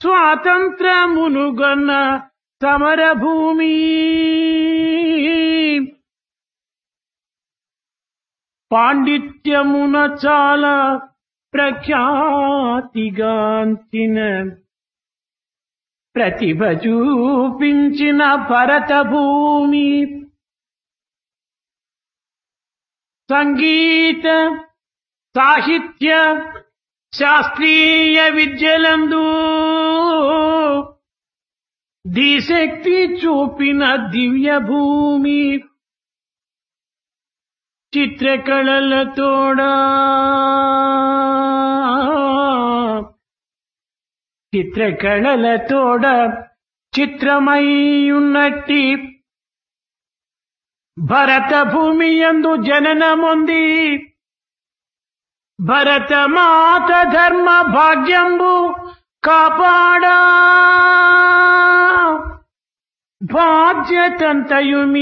స్వాతంత్రమునుగొన్న సమరభూమి పాండిత్యమున చాలా ప్రఖ్యాతిగాంచిన ప్రతిభ చూపించిన భరత భూమి సంగీత సాహిత్య శాస్త్రీయ విద్యలందు దిశక్తి చూపిన దివ్య భూమి చిత్రకళలతోడా చిత్రకళలతోడ చిత్రమై ఉన్నట్టి భరత భూమి యందు జననముంది భరత మాత ధర్మ భాగ్యంబు కాపాడా బాధ్యతంతయు